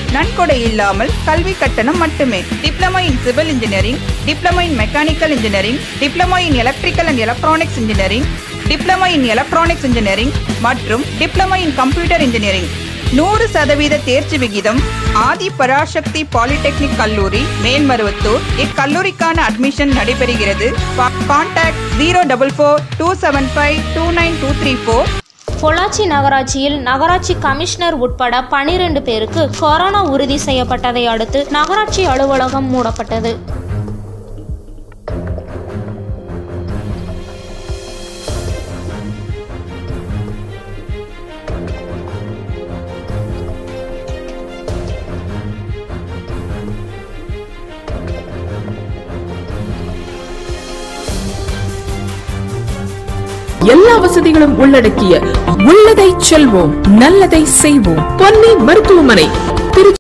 நன்கொடை இல்லாமல் கல்வி கட்டணம் மட்டுமே diploma in civil engineering diploma in mechanical engineering diploma in electrical and electronics engineering diploma in electronics engineering மற்றும் டிப்ளமோ இன் கம்ப்யூட்டர் இன்ஜினியரிங் நூறு சதவீத தேர்ச்சி விகிதம் ஆதி பராசக்தி பாலிடெக்னிக் கல்லூரி மேல்மருவத்தூர் இக்கல்லூரிக்கான அட்மிஷன் நடைபெறுகிறது contact zero double four two seven five two nine two three four Pollachi நகராட்சியில் நகராட்சி கமிஷனர் உட்பட பனிரெண்டு பேருக்கு கொரோனா உறுதி செய்யப்பட்டதை அடுத்து நகராட்சி அலுவலகம் மூடப்பட்டது எல்லா வசதிகளும் உள்ளடக்கிய உள்ளதை செல்வோம் நல்லதை செய்வோம் பொன்னி மருத்துவமனை